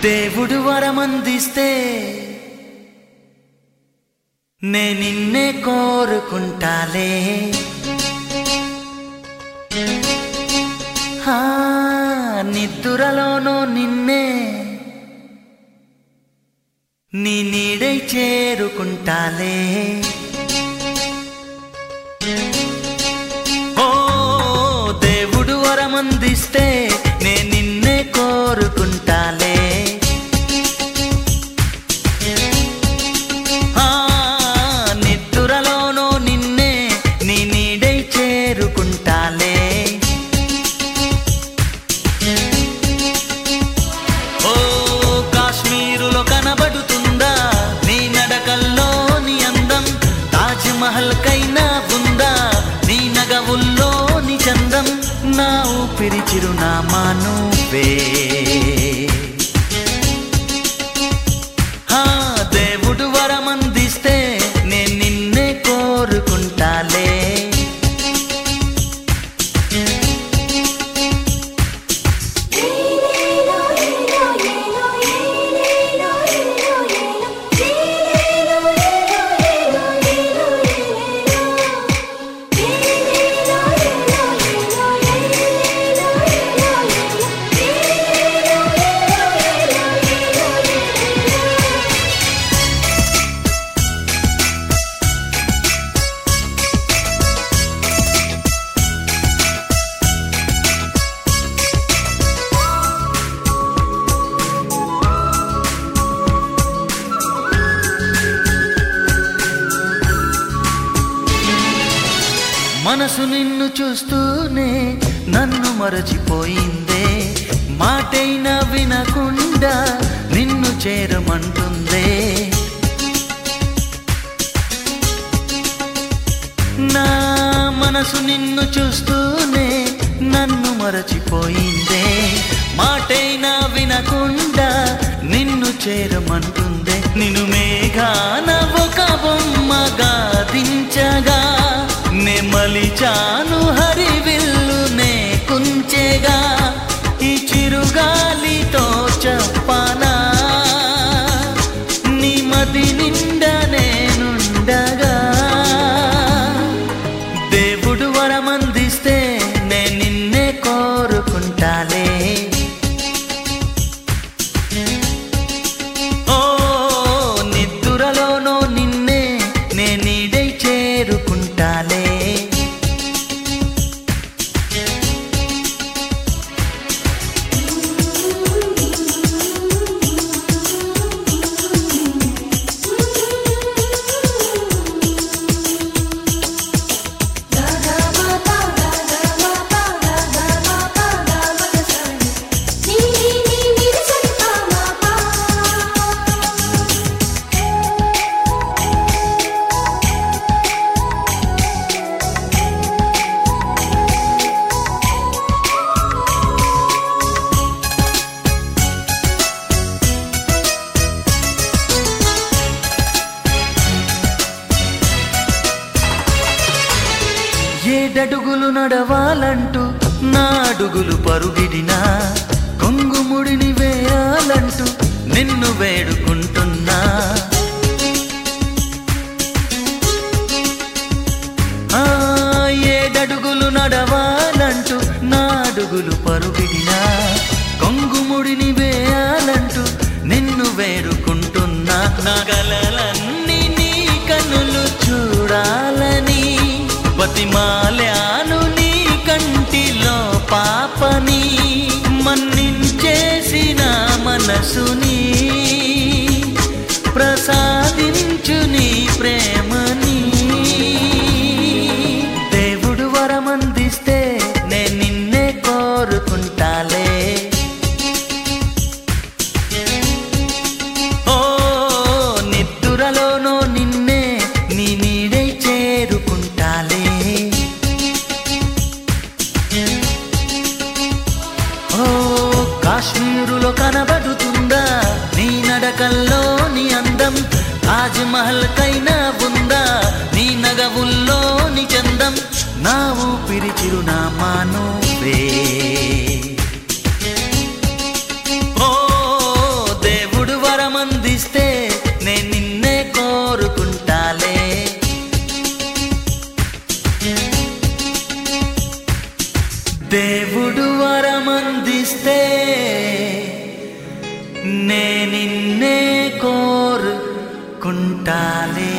దేవుడు వరమందిస్తే నే నిన్నే కోరుకుంటాలే హా, నిద్దురలోనూ నిన్నే నీ నీడై చేరుకుంటాలే ఓ దేవుడు వరమందిస్తే నే నిన్నే కోరుకుంటాలే ఆ, నిద్దురలోనూ నిన్నే నీ నీడై చేరుకుంటాలే ఓ కాశ్మీరులో కనబడుతుందా నీ నడకల్లోని అందం తాజ్ మహల్ కైనా ఉందా నీ నగవుల్లోని చందం నా ఊపిరి చిరునామా నువ్వే హా, దేవుడు వరమందిస్తే నేను నిన్నే కోరుకుంటాలే మనసు నిన్ను చూస్తూనే నన్ను మరచిపోయిందే మాటైనా వినకుండా నిన్ను చేరమంటుందే నా మనసు నిన్ను చూస్తూనే నన్ను మరచిపోయిందే మాటైనా వినకుండా నిన్ను చేరమంటుందే నిన్ను మేఘాన ఒక బొమ్మగా దించగా నే మలిచాను హరివిల్లు నే కుంచెగా ఈ చిరుగాలితో చెప్పనా నీ మది నిండా నేనుండగా దేవుడు వరమందిస్తే నే నిన్నే కోరుకుంటాలే ఓ నిద్దురలోనో నిన్నే నే నీడై చేరుకుంటాలే ఏడడుగులు నడవాలంటూ నా అడుగులు పరుగిడినా కొంగుముడిని వేయాలంటూ నిన్ను వేడుకుంటున్నా ఆ, ఏడడుగులు నడవాలంటూ నా అడుగులు పరుగిడినా కొంగుముడిని వేయాలంటూ నిన్ను వేడుకుంటున్నా నా గలలన్నీ నీ కన్నులు చూడాలని బతిమాలాను నీ కంటిలో పాపని మన్నించేసిన మనసుని ప్రసాదించు నీ ప్రేమని దేవుడు వరమందిస్తే నే నిన్నే కోరుకుంటాలే ఓ నిద్దురలోనో నిన్నే నీ నీడై చేరుకుంటాలే ఓ కాశ్మీరులో కనబడుతుందా నీ నడకల్లోని అందం తాజ్ మహల్ కైనా ఉందా నీ నగవుల్లోని చందం నా ఊపిరి చిరునామా నువ్వే ఓ ఉంటాలే